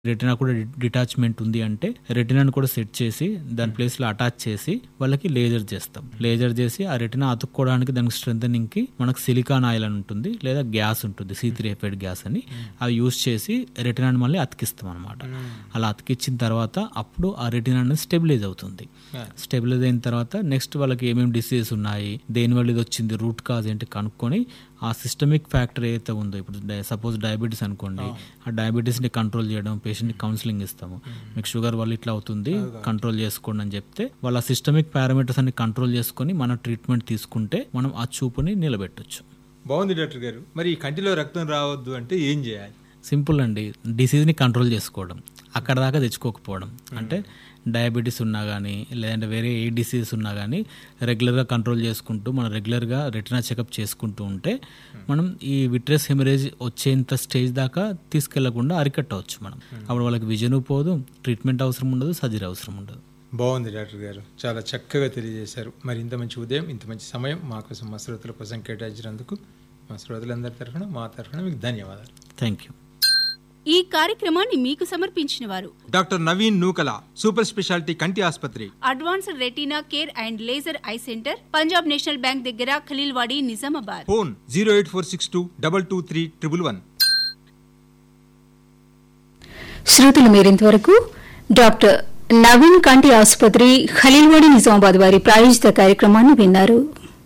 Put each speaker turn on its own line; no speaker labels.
retina కూడా detachment ఉంది అంటే రెటినాను కూడా సెట్ చేసి దాని ప్లేస్ లో అటాచ్ చేసి వాళ్ళకి లేజర్ చేస్తాం లేజర్ చేసి ఆ రెటినా అతుక్కోవడానికి దానికి స్ట్రెంథనింగ్ కి మనకు సిలికాన్ ఆయిల్ అని ఉంటుంది లేదా గ్యాస్ ఉంటుంది సి త్రీ ఎఫైడ్ గ్యాస్ అని అవి యూస్ చేసి రెటినాను మళ్ళీ అతికిస్తాం అనమాట అలా అతికిచ్చిన తర్వాత అప్పుడు ఆ రెటినా అనేది స్టెబిలైజ్ అవుతుంది స్టెబిలైజ్ అయిన తర్వాత నెక్స్ట్ వాళ్ళకి ఏమేమి డిసీజెస్ ఉన్నాయి దేని వల్ల ఇది వచ్చింది రూట్ కాజ్ ఏంటి కనుక్కొని ఆ సిస్టమిక్ ఫ్యాక్టర్ ఏదైతే ఉందో ఇప్పుడు సపోజ్ డయాబెటీస్ అనుకోండి ఆ డయాబెటీస్ ని కంట్రోల్ చేయడం పేషెంట్ ని కౌన్సిలింగ్ ఇస్తాము మీకు షుగర్ వల్ల ఇట్లా అవుతుంది కంట్రోల్ చేసుకోండి అని చెప్తే వాళ్ళ సిస్టమిక్ పారామీటర్స్ అన్ని కంట్రోల్ చేసుకొని మనం ట్రీట్మెంట్ తీసుకుంటే మనం ఆ చూపుని నిలబెట్టొచ్చు
బాగుంది డాక్టర్ గారు మరి ఈ కంటిలో రక్తం రావద్దు అంటే ఏం చేయాలి
సింపుల్ అండి డిసీజ్ని కంట్రోల్ చేసుకోవడం అక్కడ దాకా తెచ్చుకోకపోవడం అంటే డయాబెటీస్ ఉన్నా కానీ లేదంటే వేరే ఏ డిసీజెస్ ఉన్నా కానీ రెగ్యులర్గా కంట్రోల్ చేసుకుంటూ మనం రెగ్యులర్గా రెటినా చెకప్ చేసుకుంటూ ఉంటే మనం ఈ విట్రెస్ హెమరేజ్ వచ్చేంత స్టేజ్ దాకా తీసుకెళ్లకుండా అరికట్టవచ్చు మనం అప్పుడు వాళ్ళకి విజన్ పోదు ట్రీట్మెంట్ అవసరం ఉండదు సర్జరీ అవసరం ఉండదు
బాగుంది డాక్టర్ గారు చాలా చక్కగా తెలియజేశారు మరి ఇంత మంచి ఉదయం ఇంత మంచి సమయం మా కోసం మా శ్రోతల కోసం కేటాయించినందుకు మా శ్రోతలందరి తరఫున మా తరఫున మీకు ధన్యవాదాలు
థ్యాంక్ యూ
ఈ కార్యక్రమాన్ని మీకు సమర్పించిన వారు
doctor Naveen Nukala super speciality కంటి ఆసుపత్రి
advanced retina care and laser eye centre Punjab national bank దగ్గర Khaleelwadi Nizamabad
phone zero eight four six two double two three triple one
శ్రోతలు మీరింతవరకు డాక్టర్ నవీన్ కంటి ఆసుపత్రి ఖలీల్వాడి నిజామాబాద్ వారి ప్రాయోజిత కార్యక్రమాన్ని విన్నారు